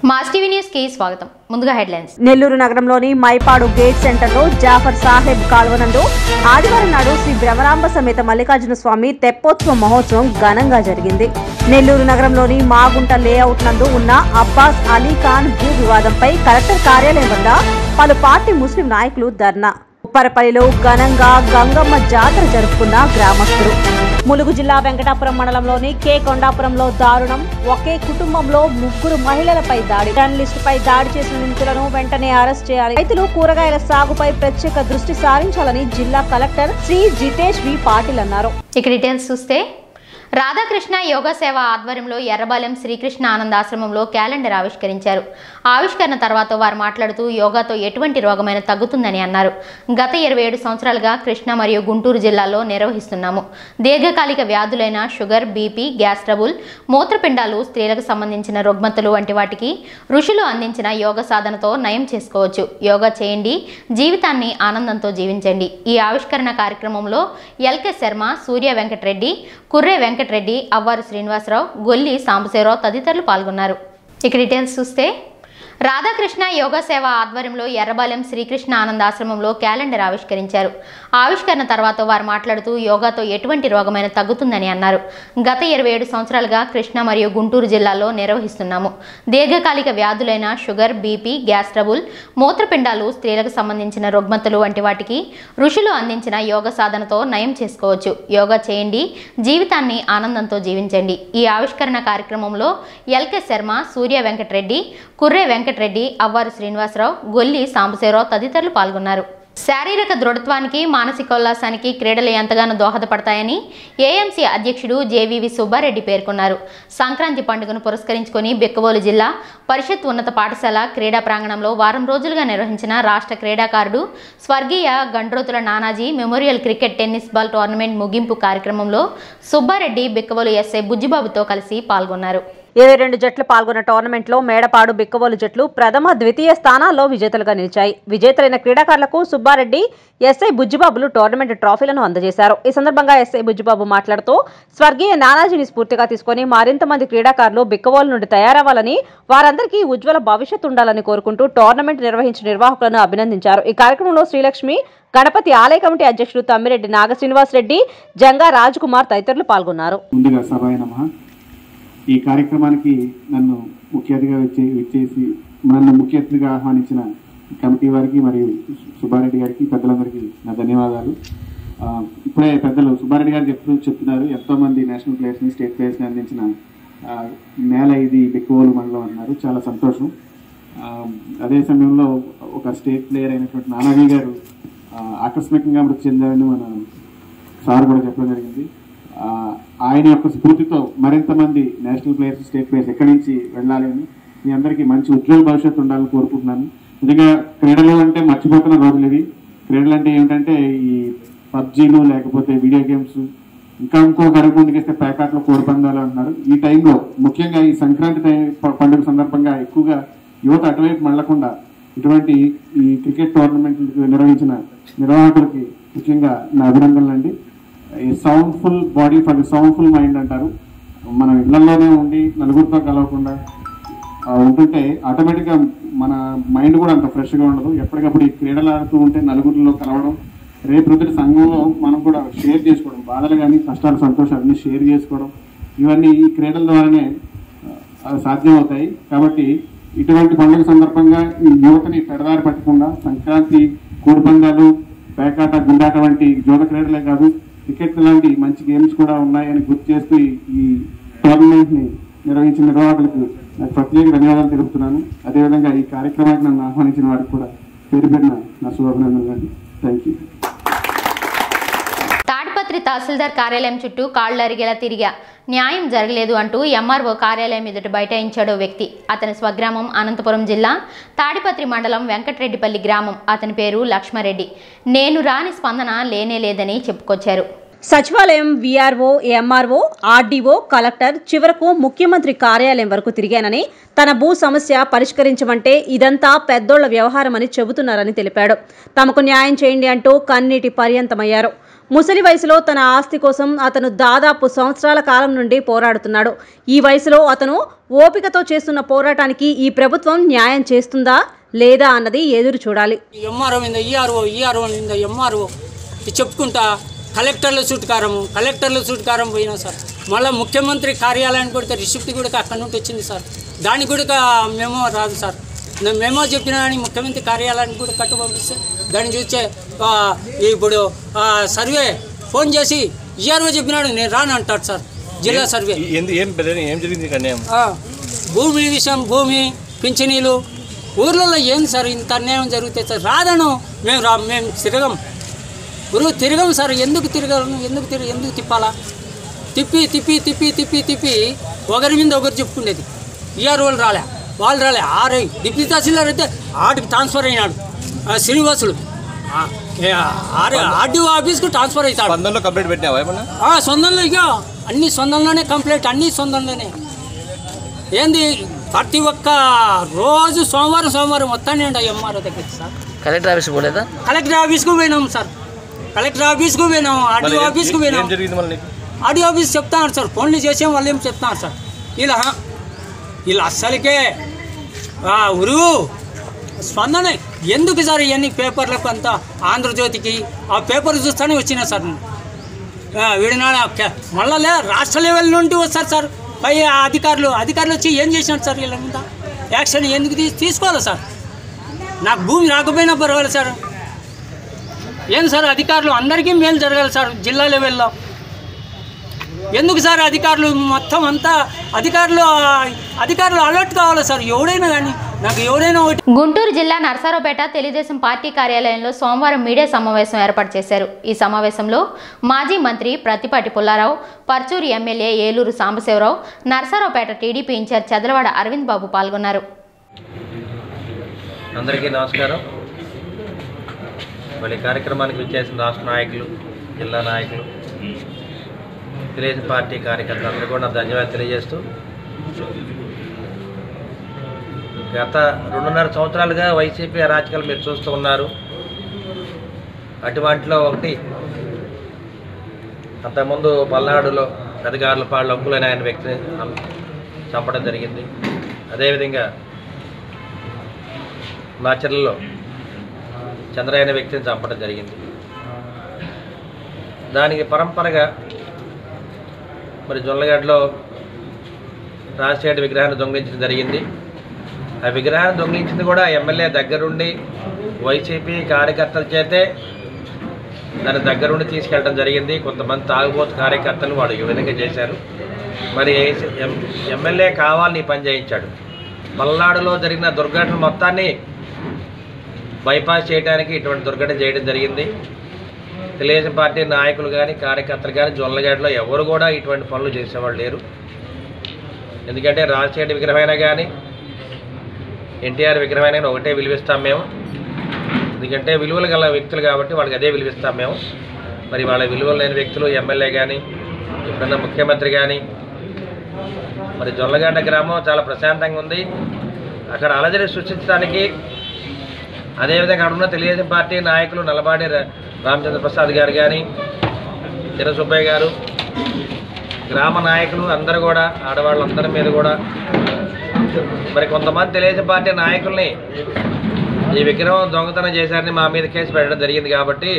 Mass TV news కి స్వాగతం ముందుగా హెడ్లైన్స్ నెల్లూరు నగరంలోని మైపాడు గేట్ సెంటర్లో జాఫర్ సాహెబ్ కాల్వనందు ఆదివారం నాడు శ్రీ భ్రమరాంబ సమేత మల్లికార్జున స్వామి తెప్పోత్సవ మహోత్సవం ఘనంగా జరిగింది నెల్లూరు నగరంలోని మాగుంట లేఅవుట్ నందు ఉన్న అబ్బాస్ అలీ ఖాన్ భూ వివాదంపై కలెక్టర్ కార్యాలయం వద్ద పలు పార్టీ ముస్లిం నాయకులు ధర్నా ఉప్పరపల్లిలో ఘనంగా గంగమ్మ జాతర జరుపుకున్న గ్రామస్తులు ములుగు జిల్లా వెంకటాపురం మండలంలోని కె కొండాపురంలో దారుణం ఒకే కుటుంబంలో ముగ్గురు మహిళలపై దాడి జర్నలిస్టుపై దాడి చేసిన నిందితులను వెంటనే అరెస్ట్ చేయాలి రైతులు కూరగాయల సాగుపై ప్రత్యేక దృష్టి సారించాలని జిల్లా కలెక్టర్ శ్రీ జితేష్ వి పాటిల్ అన్నారు ఇక డీటెయిల్స్ చూస్తే రాధాకృష్ణ యోగా సేవ ఆధ్వర్యంలో ఎర్రబాలెం శ్రీకృష్ణ ఆనంద ఆశ్రమంలో క్యాలెండర్ ఆవిష్కరించారు ఆవిష్కరణ తర్వాత వారు మాట్లాడుతూ యోగాతో ఎటువంటి రోగమైన తగ్గుతుందని అన్నారు గత ఇరవై ఏడు సంవత్సరాలుగా కృష్ణ మరియు గుంటూరు జిల్లాల్లో నిర్వహిస్తున్నాము దీర్ఘకాలిక వ్యాధులైన షుగర్ బీపీ గ్యాస్ ట్రబుల్ మూత్రపిండాలు స్త్రీలకు సంబంధించిన రుగ్మతలు వంటి వాటికి ఋషులు అందించిన యోగ సాధనతో నయం చేసుకోవచ్చు యోగా చేయండి జీవితాన్ని ఆనందంతో జీవించండి ఈ ఆవిష్కరణ కార్యక్రమంలో ఎల్కే శర్మ సూర్య వెంకటరెడ్డి కుర్రే వెంకటరెడ్డి అవ్వారు శ్రీనివాసరావు గొల్లి సాంబశివరావు తదితరులు పాల్గొన్నారు ఇక డీటెయిల్స్ చూస్తే రాధాకృష్ణ యోగా సేవ ఆధ్వర్యంలో ఎర్రబాలెం శ్రీకృష్ణ ఆనంద ఆశ్రమంలో క్యాలెండర్ ఆవిష్కరించారు ఆవిష్కరణ తర్వాత వారు మాట్లాడుతూ యోగాతో ఎటువంటి రోగమైన తగ్గుతుందని అన్నారు గత ఇరవై ఏడు సంవత్సరాలుగా కృష్ణ మరియు గుంటూరు జిల్లాల్లో నిర్వహిస్తున్నాము దీర్ఘకాలిక వ్యాధులైన షుగర్ బీపీ గ్యాస్ ట్రబుల్ మూత్రపిండాలు స్త్రీలకు సంబంధించిన రుగ్మతలు వంటి వాటికి ఋషులు అందించిన యోగ సాధనతో నయం చేసుకోవచ్చు యోగా చేయండి జీవితాన్ని ఆనందంతో జీవించండి ఈ ఆవిష్కరణ కార్యక్రమంలో ఎల్కే శర్మ సూర్య వెంకటరెడ్డి కుర్రే వెంకటరెడ్డి అవ్వారు శ్రీనివాసరావు గొల్లి సాంబశివరావు తదితరులు పాల్గొన్నారు శారీరక దృఢత్వానికి మానసికోల్లాసానికి క్రీడలు ఎంతగానో దోహదపడతాయని ఏఎంసీ అధ్యక్షుడు జేవీవి సుబ్బారెడ్డి పేర్కొన్నారు సంక్రాంతి పండుగను పురస్కరించుకొని బెక్కవోలు జిల్లా పరిషత్ ఉన్నత పాఠశాల క్రీడా ప్రాంగణంలో వారం రోజులుగా నిర్వహించిన రాష్ట్ర క్రీడాకారుడు స్వర్గీయ Gandrothula Nanaji memorial cricket tennis ball tournament ముగింపు కార్యక్రమంలో సుబ్బారెడ్డి బెక్కవోలు ఎస్ఐ బుజ్జిబాబుతో కలిసి పాల్గొన్నారు ఇరవై రెండు జట్లు పాల్గొన్న టోర్నమెంట్లో మేడపాడు బిక్కవోలు జట్లు ప్రథమ ద్వితీయ స్థానాల్లో విజేతలుగా నిలిచాయి విజేతలైన క్రీడాకారులకు సుబ్బారెడ్డి ఎస్ఐ బుజ్జిబాబులు టోర్నమెంట్ ట్రోఫీలను అందజేశారు ఈ సందర్భంగా ఎస్ఐ బుజ్జిబాబు మాట్లాడుతూ స్వర్గీయ నానాజీని స్ఫూర్తిగా తీసుకుని మరింత మంది క్రీడాకారులు బిక్కవోలు నుండి తయారవ్వాలని వారందరికీ ఉజ్వల భవిష్యత్తు ఉండాలని కోరుకుంటూ టోర్నమెంట్ నిర్వహించిన నిర్వాహకులను అభినందించారు ఈ కార్యక్రమంలో శ్రీలక్ష్మి గణపతి ఆలయ కమిటీ అధ్యక్షుడు తమ్మిరెడ్డి నాగశ్రీనివాస్ రెడ్డి జంగా రాజ్ కుమార్ తదితరులు పాల్గొన్నారు ముందుగా సభాయ నమ ఈ కార్యక్రమానికి నన్ను ముఖ్య అతిథిగా వచ్చే వచ్చేసి నన్ను ముఖ్య అతిథిగా ఆహ్వానించిన కమిటీ వారికి మరియు సుబ్బారెడ్డి గారికి పెద్దలందరికీ నా ధన్యవాదాలు ఆ, ఇప్పుడే పెద్దలు సుబ్బారెడ్డి గారు చెప్తూ చెప్తున్నారు ఎంతో మంది నేషనల్ ప్లేయర్స్ని స్టేట్ ప్లేయర్స్ని అందించిన ఆ, నేల ఇది బెక్కువోలు మండలం అన్నారు చాలా సంతోషం ఆ, అదే సమయంలో ఒక స్టేట్ ప్లేయర్ అయినటువంటి నానాజీ గారు ఆ, ఆకస్మికంగా మృతి చెందారని మన సార్ కూడా చెప్పడం జరిగింది ఆ, ఆయన యొక్క స్ఫూర్తితో మరింత మంది నేషనల్ ప్లేయర్స్ స్టేట్ ప్లేయర్స్ ఎక్కడి నుంచి వెళ్ళాలి అని మీ అందరికీ మంచి ఉజ్వల భవిష్యత్తు ఉండాలని కోరుకుంటున్నాను నిజంగా క్రీడలు అంటే మర్చిపోతున్న రోజులు ఇవి క్రీడలు అంటే ఏమిటంటే ఈ పబ్జీలు లేకపోతే వీడియో గేమ్స్ ఇంకా ఇంకో గడుపు ముందుకేస్తే ప్యాకాట్లు కోడి పందాలు అంటున్నారు ఈ టైంలో ముఖ్యంగా ఈ సంక్రాంతి టై- ప- పండుగ సందర్భంగా ఎక్కువగా యువత అటువైపు మళ్ళకుండా ఇటువంటి ఈ క్రికెట్ టోర్నమెంట్ నిర్వహించిన నిర్వాహకులకి ముఖ్యంగా నా అభినందనలు అండి ఈ sound full body for the sound full mind అంటారు మనం ఇళ్లలోనే ఉండి నలుగురితో కలవకుండా ఆ, ఉంటుంటే ఆటోమేటిక్గా మన మైండ్ కూడా అంత ఫ్రెష్గా ఉండదు ఎప్పటికప్పుడు ఈ క్రీడలు ఆడుతూ ఉంటే నలుగురిలో కలవడం రేపు రుద్రి సంఘంలో మనం కూడా షేర్ చేసుకోవడం బాధలు కానీ కష్టాలు సంతోషాలు అన్ని షేర్ చేసుకోవడం ఇవన్నీ ఈ క్రీడల ద్వారానే ఆ, సాధ్యమవుతాయి కాబట్టి ఇటువంటి పండుగ సందర్భంగా ఈ యువతని పెడదారి పట్టకుండా సంక్రాంతి కోడిపందాలు పేకాట గుండాట వంటి జోద క్రీడలే కాదు క్రికెట్ లాంటి మంచి గేమ్స్ కూడా ఉన్నాయని గుర్తు చేస్తూ ఈ- ఈ టోర్నమెంట్ ని నిర్వహించిన నిర్వాహకులకు నాకు ప్రత్యేక ధన్యవాదాలు తెలుపుతున్నాను అదేవిధంగా ఈ కార్యక్రమానికి నన్ను ఆహ్వానించిన వారికి కూడా పేరు పేరున నా శుభాభినందనలు అండి థ్యాంక్ యూ తాడిపత్రి తహసీల్దార్ కార్యాలయం చుట్టూ కాళ్ళు అరిగేలా తిరిగా న్యాయం జరగలేదు అంటూ ఎంఆర్ఓ కార్యాలయం ఎదుట బైఠాయించాడు ఓ వ్యక్తి అతని స్వగ్రామం అనంతపురం జిల్లా తాడిపత్రి మండలం వెంకటరెడ్డిపల్లి గ్రామం అతని పేరు లక్ష్మారెడ్డి నేను రాని స్పందన లేనే లేదని చెప్పుకొచ్చారు సచివాలయం వీఆర్ఓ ఎంఆర్ఓ ఆర్డీఓ కలెక్టర్ చివరకు ముఖ్యమంత్రి కార్యాలయం వరకు తిరిగానని తన భూ సమస్య పరిష్కరించమంటే ఇదంతా పెద్దోళ్ల వ్యవహారమని చెబుతున్నారని తెలిపాడు తమకు న్యాయం చేయండి అంటూ కన్నీటి పర్యంతమయ్యారు ముసలి వయసులో తన ఆస్తి కోసం అతను దాదాపు సంవత్సరాల కాలం నుండి పోరాడుతున్నాడు ఈ వయసులో అతను ఓపికతో చేస్తున్న పోరాటానికి ఈ ప్రభుత్వం న్యాయం చేస్తుందా లేదా అన్నది ఎదురు చూడాలి ఎంఆర్ఓ మీద ఈఆర్ఓ ఈఆర్ఓ మీద ఎంఆర్ఓ ఇది చెప్పుకుంటా కలెక్టర్ల సూట్కారము కలెక్టర్ల సూట్కారం పోయినా సార్ మళ్ళీ ముఖ్యమంత్రి కార్యాలయానికి కొడితే రిసిప్ట్ కూడా అక్కడి నుండి వచ్చింది సార్ దానికి కూడా మెమో రాదు సార్ నేను మెమో చెప్పినా కానీ ముఖ్యమంత్రి కార్యాలయానికి కూడా కట్టు పంపిస్తే దాన్ని చూస్తే ఆ, ఇప్పుడు ఆ, సర్వే ఫోన్ చేసి ఈఆర్ఓ చెప్పినాడు నేను రాను అంటాడు సార్ జిల్లా సర్వే ఏంది ఏం పెద్ద ఏం జరిగింది ఇక్కడ అన్యాయం ఆ, భూమి విషయం భూమి పింఛనీలు ఊర్లలో ఏం సార్ ఇంత అన్యాయం జరుగుతాయి సార్ రాదను మేము రా మేము తిరగం గురువు తిరగం సార్ ఎందుకు తిరగను ఎందుకు తిరగ ఎందుకు తిప్పాలా తిప్పి తిప్పి తిప్పి తిప్పి తిప్పి ఒకరి మీద ఒకరు చెప్పుకునేది ఈఆర్ వాళ్ళు రాలే వాళ్ళు రాలే ఆర్ఐ డిప్యూటీ తహసీల్దార్ అయితే ఆటికి ట్రాన్స్ఫర్ అయినాడు ఆ, శ్రీనివాసులు ఆ, ఏ, ఆర్- ఆర్డీఓ ఆఫీస్కు ట్రాన్స్ఫర్ అవుతాడు స్పందనలో కంప్లైంట్ పెట్టినావా ఏమన్నా ఆ, సొంతంలో ఇక అన్ని సొంతంలోనే కంప్లీట్ అన్ని సొంతంలోనే ఏంది ప్రతి ఒక్క రోజు సోమవారం సోమవారం వస్తానే ఉండ ఎంఆర్ఓ దగ్గరికి సార్ కలెక్టర్ ఆఫీస్ పోలేదా కలెక్టర్ ఆఫీస్కు పోయినాం సార్ కలెక్టర్ ఆఫీస్కు పోయినాం మళ్ళీ ఆర్డీఓ ఏం- ఆఫీస్కు ఏం పోయినాం జరిగింది మళ్ళీ నీకు ఆర్డీఓ ఆఫీస్ చెప్తాను సార్ ఫోన్లు చేసాం వాళ్ళు ఏం చెప్తున్నారు సార్ ఇలా వీళ్ళు అస్సలకే ఆ, ఉరువు స్పందన ఎందుకు సార్ ఇవన్నీ పేపర్లకు అంతా ఆంధ్రజ్యోతికి ఆ పేపర్ చూస్తానే వచ్చినా సార్ నేను ఆ, వీడినాడు మళ్ళా లే రాష్ట్ర లెవెల్ నుండి వస్తారు సార్ పై అధికారులు అధికారులు వచ్చి ఏం చేసినారు సార్ వీళ్ళ మీద యాక్షన్ ఎందుకు తీ తీసుకోవాలి సార్ నాకు భూమి రాకపోయినా పర్వాలేదు సార్ ఏం సార్ అధికారులు అందరికీ మేలు జరగాలి సార్ జిల్లా లెవెల్లో ఎందుకు సార్ అధికారులు మొత్తం అంతా అధికారులు అధికారులు అలర్ట్ కావాలి సార్ ఎవడైనా కానీ నాకు ఎవడైనా ఒకటి గుంటూరు జిల్లా నర్సారావుపేట తెలుగుదేశం పార్టీ కార్యాలయంలో సోమవారం మీడియా సమావేశం ఏర్పాటు చేశారు ఈ సమావేశంలో మాజీ మంత్రి Prathipati Pullarao Parchuru MLA Eluri Sambasivarao Narasaraopet TDP incharge Chadalavada Aravind Babu పాల్గొన్నారు అందరికీ నమస్కారం మళ్ళీ కార్యక్రమానికి విచ్చేసిన రాష్ట్ర నాయకులు జిల్లా నాయకులు తెలుగుదేశం పార్టీ కార్యకర్తలు అందరూ కూడా నా ధన్యవాదాలు తెలియజేస్తూ గత రెండున్నర సంవత్సరాలుగా వైసీపీ అరాచకాలు మీరు చూస్తూ ఉన్నారు అటువంటిలో ఒకటి అంతకుముందు పల్నాడులో పెదగార్లపాళ్ళు అంకులైన ఆయన వ్యక్తిని చంపడం జరిగింది అదేవిధంగా మాచర్లలో చంద్రయ్య వ్యక్తిని చంపడం జరిగింది దానికి పరంపరగా మరి జొల్లగడ్డలో రాజశేఖర విగ్రహాన్ని దొంగిలించడం జరిగింది ఆ విగ్రహాన్ని దొంగిలించింది కూడా ఎమ్మెల్యే దగ్గరుండి వైసీపీ కార్యకర్తల చేతే దాని దగ్గరుండి తీసుకెళ్ళడం జరిగింది కొంతమంది తాగుబోతు కార్యకర్తలు వాడు ఈ విధంగా చేశారు మరి ఎం- ఎమ్మెల్యే కావాలని ఈ పని చేయించాడు పల్నాడులో జరిగిన దుర్ఘటన మొత్తాన్ని బైపాస్ చేయడానికి ఇటువంటి దుర్ఘటన చేయడం జరిగింది తెలుగుదేశం పార్టీ నాయకులు కానీ కార్యకర్తలు కానీ జొన్నలగడ్డలో ఎవరు కూడా ఇటువంటి పనులు చేసేవాళ్ళు లేరు ఎందుకంటే రాజశేఖర విగ్రహమైనా కానీ ఎన్టీఆర్ విగ్రహమైనా కానీ ఒకటే విలువిస్తాం మేము ఎందుకంటే విలువలు గల వ్యక్తులు కాబట్టి వాళ్ళకి అదే విలువిస్తాం మేము మరి వాళ్ళ విలువలు లేని వ్యక్తులు ఎమ్మెల్యే కానీ ఎప్పుడన్నా ముఖ్యమంత్రి కానీ మరి జొన్నగడ్డ గ్రామం చాలా ప్రశాంతంగా ఉంది అక్కడ అలజడి సృష్టించడానికి అదేవిధంగా అక్కడ ఉన్న తెలుగుదేశం పార్టీ నాయకులు నల్లబాడి రా- రామచంద్ర ప్రసాద్ గారు కానీ చిన్న సుబ్బయ్య గారు గ్రామ నాయకులు అందరూ కూడా ఆడవాళ్ళందరి మీద కూడా మరి కొంతమంది తెలుగుదేశం పార్టీ నాయకుల్ని ఈ విగ్రహం దొంగతనం చేశారని మా మీద కేసు పెట్టడం జరిగింది కాబట్టి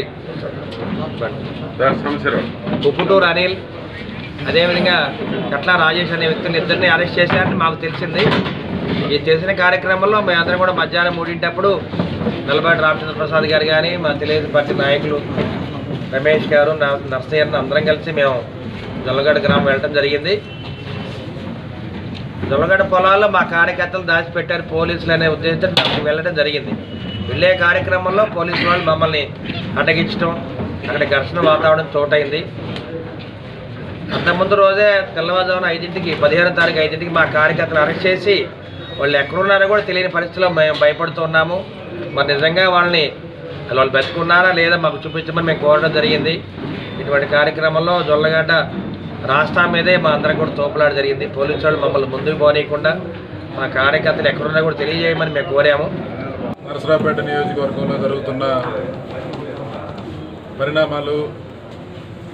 ఉప్పుటూరు అనిల్ అదేవిధంగా కట్ల రాజేష్ అనే వ్యక్తులు ఇద్దరిని అరెస్ట్ చేశారని మాకు తెలిసింది ఈ తెలిసిన కార్యక్రమంలో మేమందరం కూడా మధ్యాహ్నం మూడింటప్పుడు నల్లబాటి రామచంద్ర ప్రసాద్ గారు కానీ మా తెలుగుదేశం పార్టీ నాయకులు రమేష్ గారు నా- నర్సయ్య గారు అందరం కలిసి మేము జొల్లగడ్డ గ్రామం వెళ్ళడం జరిగింది జొల్లగడ్డ పొలాల్లో మా కార్యకర్తలు దాచిపెట్టారు పోలీసులు అనే ఉద్దేశంతో మేము వెళ్ళడం జరిగింది వెళ్ళే కార్యక్రమంలో పోలీసు వాళ్ళు మమ్మల్ని అడ్డగించడం అక్కడ ఘర్షణ వాతావరణం చోటైంది అంతకుముందు రోజే తెల్లవారుజామున ఐదింటికి పదిహేనో తారీఖు ఐదింటికి మా కార్యకర్తలు అరెస్ట్ చేసి వాళ్ళు ఎక్కడున్నారో కూడా తెలియని పరిస్థితిలో మేము భయపడుతున్నాము మరి నిజంగా వాళ్ళని వాళ్ళు బతుకున్నారా లేదా మాకు చూపించమని మేము కోరడం జరిగింది ఇటువంటి కార్యక్రమంలో జొల్లగడ్డ రాష్ట్రం మీదే మా అందరం కూడా తోపులాట జరిగింది పోలీసు వాళ్ళు మమ్మల్ని ముందుకు పోనీయకుండా మా కార్యకర్తలు ఎక్కడున్నా కూడా తెలియజేయమని మేము కోరాము నరసరావుపేట నియోజకవర్గంలో జరుగుతున్న పరిణామాలు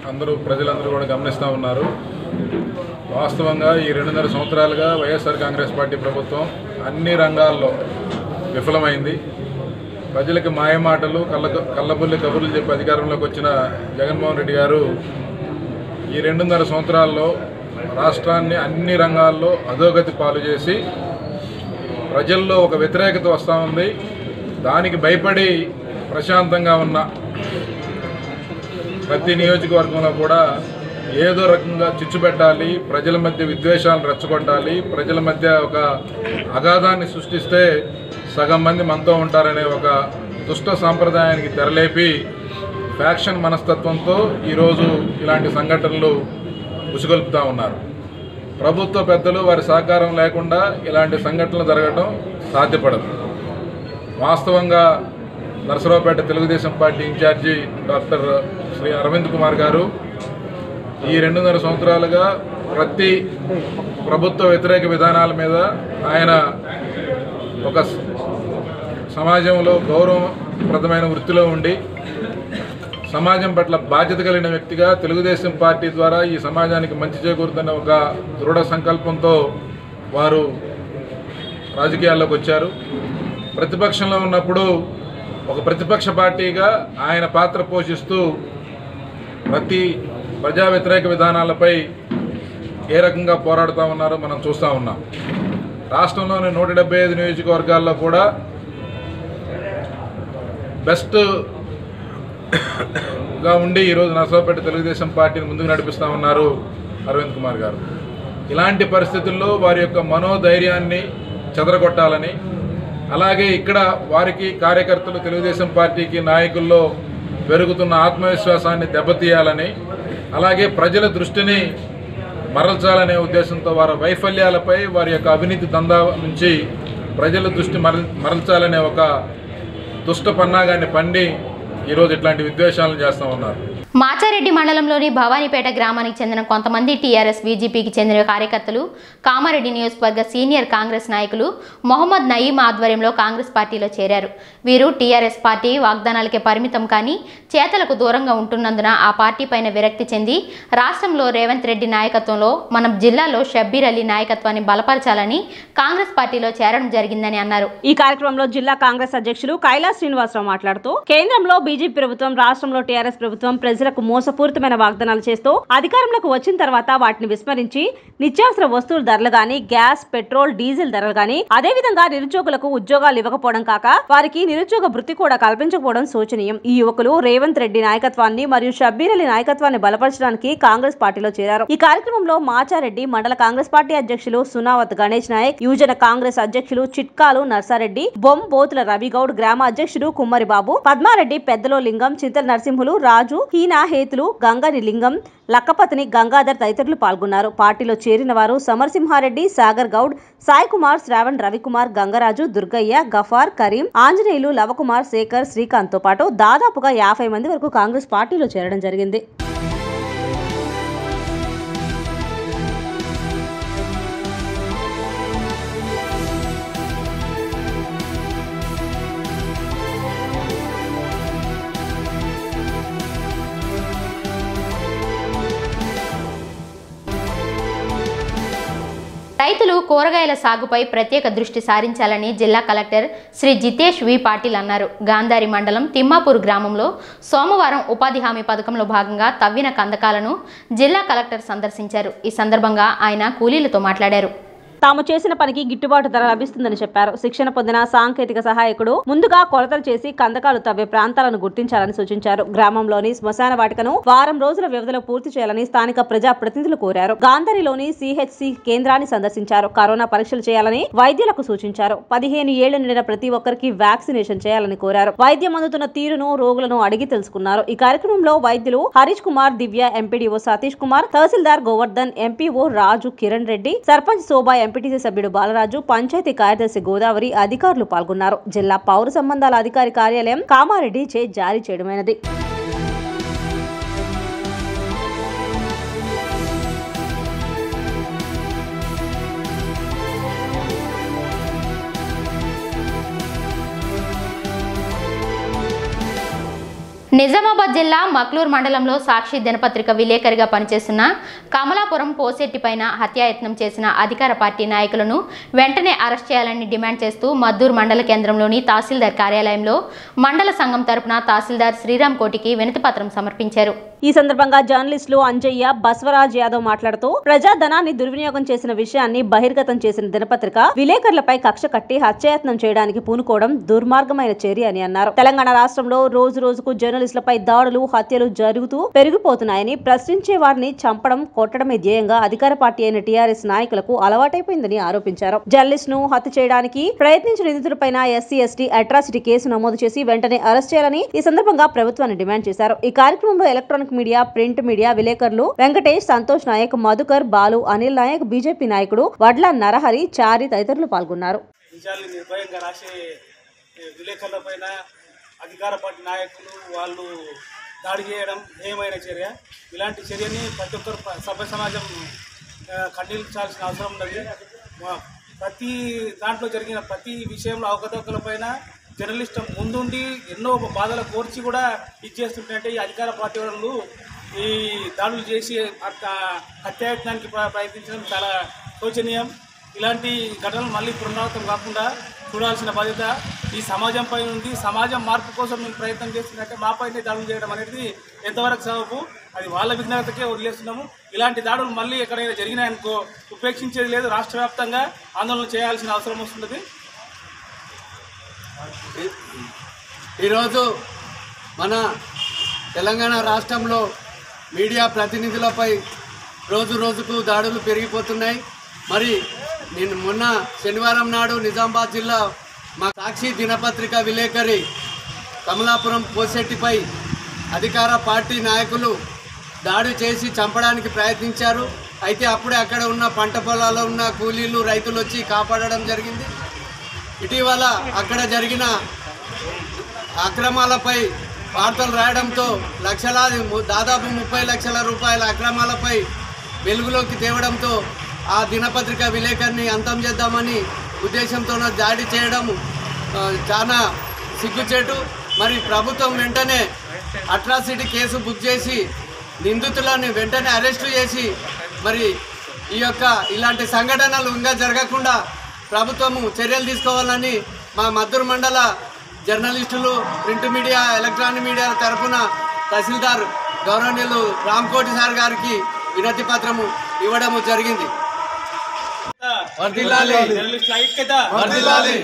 అందరూ ప్రజలందరూ కూడా గమనిస్తూ ఉన్నారు వాస్తవంగా ఈ రెండున్నర సంవత్సరాలుగా వైఎస్ఆర్ కాంగ్రెస్ పార్టీ ప్రభుత్వం అన్ని రంగాల్లో విఫలమైంది ప్రజలకు మాయమాటలు కళ్ళ కళ్ళబుల్లి కబుర్లు చెప్పి అధికారంలోకి వచ్చిన జగన్మోహన్ రెడ్డి గారు ఈ రెండున్నర సంవత్సరాల్లో రాష్ట్రాన్ని అన్ని రంగాల్లో అధోగతి పాలు చేసి ప్రజల్లో ఒక వ్యతిరేకత వస్తూ ఉంది దానికి భయపడి ప్రశాంతంగా ఉన్న ప్రతి నియోజకవర్గంలో కూడా ఏదో రకంగా చిచ్చు పెట్టాలి ప్రజల మధ్య విద్వేషాలను రెచ్చగొట్టాలి ప్రజల మధ్య ఒక అగాధాన్ని సృష్టిస్తే సగం మంది మనతో ఉంటారనే ఒక దుష్ట సాంప్రదాయానికి తెరలేపి ఫ్యాక్షన్ మనస్తత్వంతో ఈరోజు ఇలాంటి సంఘటనలు ఉసుగొల్పుతూ ఉన్నారు ప్రభుత్వ పెద్దలు వారి సహకారం లేకుండా ఇలాంటి సంఘటనలు జరగడం సాధ్యపడదు వాస్తవంగా Narasaraopet Telugudesam party incharge doctor Shri Aravind Kumar garu ఈ రెండున్నర సంవత్సరాలుగా ప్రతి ప్రభుత్వ వ్యతిరేక విధానాల మీద ఆయన ఒక స- సమాజంలో గౌరవప్రదమైన వృత్తిలో ఉండి సమాజం పట్ల బాధ్యత కలిగిన వ్యక్తిగా తెలుగుదేశం పార్టీ ద్వారా ఈ సమాజానికి మంచి చేకూరుతున్న ఒక దృఢ సంకల్పంతో వారు రాజకీయాల్లోకి వచ్చారు ప్రతిపక్షంలో ఉన్నప్పుడు ఒక ప్రతిపక్ష పార్టీగా ఆయన పాత్ర పోషిస్తూ ప్రతి ప్రజా వ్యతిరేక విధానాలపై ఏ రకంగా పోరాడుతూ ఉన్నారో మనం చూస్తూ ఉన్నాం రాష్ట్రంలోని నూట డెబ్బై ఐదు నియోజకవర్గాల్లో కూడా బెస్ట్ గా ఉండి ఈరోజు నరసరావుపేట తెలుగుదేశం పార్టీని ముందుకు నడిపిస్తూ ఉన్నారు అరవింద్ కుమార్ గారు ఇలాంటి పరిస్థితుల్లో వారి యొక్క మనోధైర్యాన్ని చెదరగొట్టాలని అలాగే ఇక్కడ వారికి కార్యకర్తలు తెలుగుదేశం పార్టీకి నాయకుల్లో పెరుగుతున్న ఆత్మవిశ్వాసాన్ని దెబ్బతీయాలని అలాగే ప్రజల దృష్టిని మరల్చాలనే ఉద్దేశంతో వారి వైఫల్యాలపై వారి యొక్క అవినీతి దందా నుంచి ప్రజల దృష్టి మరల్ మరల్చాలనే ఒక దుష్ట పన్నాగాన్ని పండి ఈరోజు ఇట్లాంటి విద్వేషాలను చేస్తూ ఉన్నారు మాచారెడ్డి మండలంలోని భవానీపేట గ్రామానికి చెందిన కొంతమంది టీఆర్ఎస్ బీజేపీకి చెందిన కార్యకర్తలు కామారెడ్డి నియోజకవర్గ సీనియర్ కాంగ్రెస్ నాయకులు మొహమ్మద్ నయీం ఆధ్వర్యంలో కాంగ్రెస్ పార్టీలో చేరారు వీరు టీఆర్ఎస్ పార్టీ వాగ్దానాలకే పరిమితం కానీ చేతలకు దూరంగా ఉంటున్నందున ఆ పార్టీ పైన విరక్తి చెంది రాష్ట్రంలో రేవంత్ రెడ్డి నాయకత్వంలో మనం జిల్లాలో షబ్బీర్ అలీ నాయకత్వాన్ని బలపరచాలని కాంగ్రెస్ పార్టీలో చేరడం జరిగిందని అన్నారు ఈ కార్యక్రమంలో జిల్లా కాంగ్రెస్ అధ్యక్షులు కైలాస్ శ్రీనివాసరావు మాట్లాడుతూ కేంద్రంలో బీజేపీ ప్రభుత్వం రాష్ట్రంలో టీఆర్ఎస్ ప్రభుత్వం ప్రజలకు మోసపూరితమైన వాగ్దానాలు చేస్తూ అధికారంలోకి వచ్చిన తర్వాత వాటిని విస్మరించి నిత్యావసర వస్తువుల ధరలు గాని గ్యాస్ పెట్రోల్ డీజిల్ ధరలు గాని అదే విధంగా నిరుద్యోగులకు ఉద్యోగాలు ఇవ్వకపోవడం కాక వారికి నిరుద్యోగ వృత్తి కూడా కల్పించకపోవడం శోచనీయం ఈ యువకులు రేవంత్ రెడ్డి నాయకత్వాన్ని మరియు షబ్బీర్ అలీ నాయకత్వాన్ని బలపరచడానికి కాంగ్రెస్ పార్టీలో చేరారు ఈ కార్యక్రమంలో మాచారెడ్డి మండల కాంగ్రెస్ పార్టీ అధ్యక్షులు సునావత్ గణేష్ నాయక్ యువజన కాంగ్రెస్ అధ్యక్షులు చిట్కాలు నర్సారెడ్డి బొమ్ బోతుల రవిగౌడ్ గ్రామ అధ్యక్షుడు కుమ్మరి బాబు పద్మారెడ్డి పెద్దలో లింగం చింతల నరసింహులు రాజు హీనా హేతులు గంగని లింగం లక్కపతిని గంగాధర్ తదితరులు పాల్గొన్నారు పార్టీలో చేరిన వారు సమరసింహారెడ్డి సాగర్ గౌడ్ సాయి కుమార్ శ్రావణ్ రవికుమార్ గంగరాజు దుర్గయ్య గఫార్ కరీం ఆంజనేయులు లవకుమార్ శేఖర్ శ్రీకాంత్ తో పాటు దాదాపుగా యాభై మంది వరకు కాంగ్రెస్ పార్టీలో చేరడం జరిగింది రైతులు కూరగాయల సాగుపై ప్రత్యేక దృష్టి సారించాలని జిల్లా కలెక్టర్ శ్రీ జితేష్ వి పాటిల్ అన్నారు గాంధారి మండలం తిమ్మాపూర్ గ్రామంలో సోమవారం ఉపాధి హామీ పథకంలో భాగంగా తవ్విన కందకాలను జిల్లా కలెక్టర్ సందర్శించారు ఈ సందర్భంగా ఆయన కూలీలతో మాట్లాడారు తాము చేసిన పనికి గిట్టుబాటు ధర లభిస్తుందని చెప్పారు శిక్షణ పొందిన సాంకేతిక సహాయకుడు ముందుగా కొలతలు చేసి కందకాలు తవ్వే ప్రాంతాలను గుర్తించాలని సూచించారు గ్రామంలోని శ్మశాన వాటికను వారం రోజుల వ్యవధిలో పూర్తి చేయాలని స్థానిక ప్రజా ప్రతినిధులు కోరారు గాంధారిలోని సిహెచ్సి కేంద్రాన్ని సందర్శించారు కరోనా పరీక్షలు చేయాలని వైద్యులకు సూచించారు పదిహేను ఏళ్లు నిండిన ప్రతి ఒక్కరికి వ్యాక్సినేషన్ చేయాలని కోరారు వైద్యం అందుతున్న తీరును రోగులను అడిగి తెలుసుకున్నారు ఈ కార్యక్రమంలో వైద్యులు Harish Kumar Divya MPDO Satish Kumar tahsildar Govardhan MPO Raju Kiran Reddy sarpanch Shobha MPTC సభ్యుడు బాలరాజు పంచాయతీ కార్యదర్శి గోదావరి అధికారులు పాల్గొన్నారు జిల్లా పౌర సంబంధాల అధికారి కార్యాలయం కామారెడ్డి చే జారీ చేయడమైనది నిజామాబాద్ జిల్లా మక్లూర్ మండలంలో సాక్షి దినపత్రిక విలేకరిగా పనిచేస్తున్న కమలాపురం పోసెట్టి పైన హత్యాయత్నం చేసిన అధికార పార్టీ నాయకులను వెంటనే అరెస్ట్ చేయాలని డిమాండ్ చేస్తూ మద్దూర్ మండల కేంద్రంలోని తహసీల్దార్ కార్యాలయంలో మండల సంఘం తరపున తహసీల్దార్ శ్రీరామ్ కోటికి వినతిపత్రం సమర్పించారు ఈ సందర్భంగా జర్నలిస్టులు అంజయ్య బస్వరాజ్ యాదవ్ మాట్లాడుతూ ప్రజాధనాన్ని దుర్వినియోగం చేసిన విషయాన్ని బహిర్గతం చేసిన దినపత్రిక విలేకరులపై కక్ష కట్టి హత్యాయత్నం చేయడానికి పూనుకోవడం దుర్మార్గమైన చర్య అని అన్నారు తెలంగాణ రాష్ట్రంలో రోజు రోజుకు జర్నలిస్టులపై దాడులు హత్యలు జరుగుతూ పెరిగిపోతున్నాయని ప్రశ్నించే వారిని చంపడం కొట్టడమే ధ్యేయంగా అధికార పార్టీ అయిన టీఆర్ఎస్ నాయకులకు అలవాటైపోయిందని ఆరోపించారు జర్నలిస్ట్ ను హత్య చేయడానికి ప్రయత్నించిన నిందితులపైన ఎస్సీ ఎస్టీ అట్రాసిటీ కేసు నమోదు చేసి వెంటనే అరెస్ట్ చేయాలని ఈ సందర్భంగా ప్రభుత్వాన్ని డిమాండ్ చేశారు ఈ కార్యక్రమంలో ఎలక్ట్రానిక్ మీడియా ప్రింట్ మీడియా విలేకరులు వెంకటేష్ సంతోష్ నాయక్ మధుకర్ బాలు అనిల్ నాయక్ బీజేపీ నాయకుడు వడ్ల నరహరి చారి తదితరులు పాల్గొన్నారు నిజాల్ని నిర్భయంగా రాసే ఏ, విలేకరుల పైన అధికార పార్టీ నాయకులు వాళ్ళు దాడి చేయడం హేయమైన చర్య ఇలాంటి చర్యని ప్రతి ఒక్కరు ప- సభ్య సమాజం ఆ, ఖండించాల్సిన అవసరం ఉన్నది మా- ప్రతి దాంట్లో జరిగిన ప్రతి విషయంలో అవకతవకల పైన జర్నలిస్ట్ ముందుండి ఎన్నో బాధలు కోర్చి కూడా ఇది చేస్తుంటే ఈ అధికార పార్టీ వాళ్ళు ఈ దాడులు చేసి అట్ట హత్యాయత్నానికి ప్ర- ప్రయత్నించడం చాలా శోచనీయం ఇలాంటి ఘటనలు మళ్ళీ పునరావృతం కాకుండా చూడాల్సిన బాధ్యత ఈ సమాజంపై ఉంది సమాజం మార్పు కోసం మేము ప్రయత్నం చేస్తున్నట్టే మాపైనే దాడులు చేయడం అనేది ఎంతవరకు సబబు అది వాళ్ళ విజ్ఞానతకే వదిలేస్తున్నాము ఇలాంటి దాడులు మళ్ళీ ఎక్కడైనా జరిగినాయనుకో ఉపేక్షించేది లేదు రాష్ట్ర వ్యాప్తంగా ఆందోళన చేయాల్సిన అవసరం వస్తున్నది ఈరోజు మన తెలంగాణ రాష్ట్రంలో మీడియా ప్రతినిధులపై రోజు రోజుకు దాడులు పెరిగిపోతున్నాయి మరి నేను మొన్న శనివారం నాడు నిజామాబాద్ జిల్లా మా సాక్షి దినపత్రిక విలేకరి కమలాపురం పోసెట్టిపై అధికార పార్టీ నాయకులు దాడి చేసి చంపడానికి ప్రయత్నించారు అయితే అప్పుడే అక్కడ ఉన్న పంట పొలాల్లో ఉన్న కూలీలు రైతులు వచ్చి కాపాడడం జరిగింది ఇటీవల అక్కడ జరిగిన అక్రమాలపై వార్తలు రాయడంతో లక్షలాది ము- దాదాపు ముప్పై లక్షల రూపాయల అక్రమాలపై వెలుగులోకి తేవడంతో ఆ దినపత్రిక విలేకరిని అంతం చేద్దామని ఉద్దేశంతో దాడి చేయడం ఆ, చాలా సిగ్గుచేటు మరి ప్రభుత్వం వెంటనే అట్రాసిటీ కేసు బుక్ చేసి నిందితులను వెంటనే అరెస్టు చేసి మరి ఈ యొక్క ఇలాంటి సంఘటనలు ఇంకా జరగకుండా ప్రభుత్వము చర్యలు తీసుకోవాలని మా మద్దూరు మండల జర్నలిస్టులు ప్రింట్ మీడియా ఎలక్ట్రానిక్ మీడియా తరఫున తహసీల్దార్ గౌరవనీయులు రామ్కోటి సార్ గారికి వినతి పత్రము ఇవ్వడము జరిగింది వర్ధిల్లాలి. జర్నలిస్టుల ఐక్యత వర్ధిల్లాలి.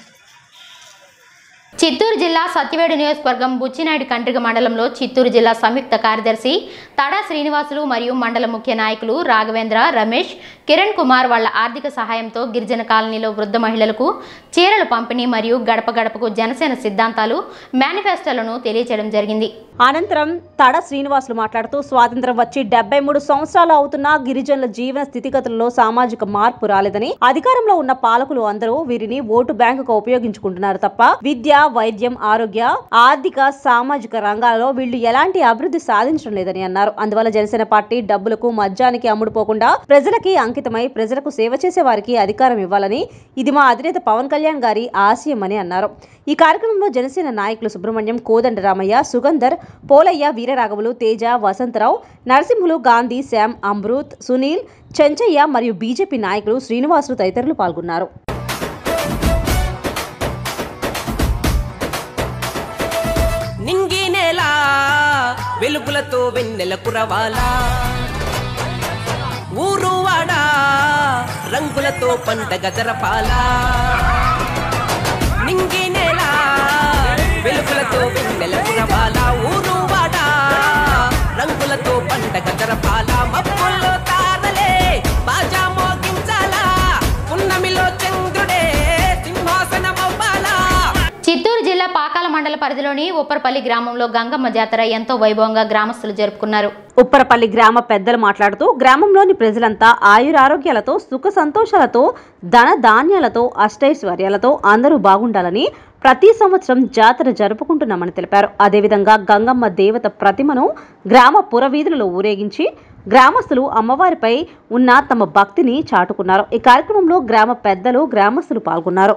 చిత్తూరు జిల్లా సత్యవేడు నియోజకవర్గం బుచ్చినాయుడు కండ్రిగ మండలంలో చిత్తూరు జిల్లా సంయుక్త కార్యదర్శి తడా శ్రీనివాసులు మరియు మండల ముఖ్య నాయకులు రాఘవేంద్ర రమేష్ కిరణ్ కుమార్ వాళ్ళ ఆర్థిక సహాయంతో గిరిజన కాలనీలో వృద్ధ మహిళలకు చీరల పంపిణీ మరియు గడప గడపకు జనసేన సిద్ధాంతాలు మేనిఫెస్టోలను తెలియజేయడం జరిగింది అనంతరం తడ శ్రీనివాసులు మాట్లాడుతూ స్వాతంత్రం వచ్చి డెబ్బై మూడు సంవత్సరాలు అవుతున్నా గిరిజనుల జీవన స్థితిగతుల్లో సామాజిక మార్పు రాలేదని అధికారంలో ఉన్న పాలకులు అందరూ వీరిని ఓటు బ్యాంకుగా ఉపయోగించుకుంటున్నారు తప్ప విద్య వైద్యం ఆరోగ్య ఆర్థిక సామాజిక రంగాలలో వీళ్ళు ఎలాంటి అభివృద్ధి సాధించడం లేదని అన్నారు అందువల్ల జనసేన పార్టీ డబ్బులకు మద్యానికి అమ్ముడుపోకుండా ప్రజలకి అంకితమై ప్రజలకు సేవ చేసే వారికి అధికారం ఇవ్వాలని ఇది మా అధినేత పవన్ కళ్యాణ్ గారి ఆశయం అని అన్నారు ఈ కార్యక్రమంలో జనసేన నాయకులు సుబ్రహ్మణ్యం కోదండ రామయ్య సుగంధర్ పోలయ్య వీరరాఘవులు తేజ వసంతరావు నరసింహులు గాంధీ శ్యామ్ అమృత్ సునీల్ చెంచయ్య మరియు బీజేపీ నాయకులు శ్రీనివాసులు తదితరులు పాల్గొన్నారు నింగి నేల వెలుగులతో వెన్నెల కురవాలా ఊరు వాడ రంగులతో పండగ జరపాలా నింగి నేల వెలుగులతో వెన్నెల కురవాలా ఊరు వాడ రంగులతో పండగ జరపాలా మబ్బుల్లో తారలే బాజా మోగించాలా పున్నమిలో చంద్రుడే సింహాసనమవ్వాలా చిత్తూరు జిల్లా పాకాల మండల పరిధిలోని ఉప్పరపల్లి గ్రామంలో గంగమ్మ జాతర ఎంతో వైభవంగా గ్రామస్తులు జరుపుకున్నారు ఉప్పరపల్లి గ్రామ పెద్దలు మాట్లాడుతూ గ్రామంలోని ప్రజలంతా ఆయురారోగ్యాలతో సుఖ సంతోషాలతో ధన ధాన్యాలతో అష్టైశ్వర్యాలతో అందరూ బాగుండాలని ప్రతి సంవత్సరం జాతర జరుపుకుంటున్నామని తెలిపారు అదేవిధంగా గంగమ్మ దేవత ప్రతిమను గ్రామ పురవీధులలో ఊరేగించి గ్రామస్తులు అమ్మవారిపై ఉన్న తమ భక్తిని చాటుకున్నారు ఈ కార్యక్రమంలో గ్రామ పెద్దలు గ్రామస్తులు పాల్గొన్నారు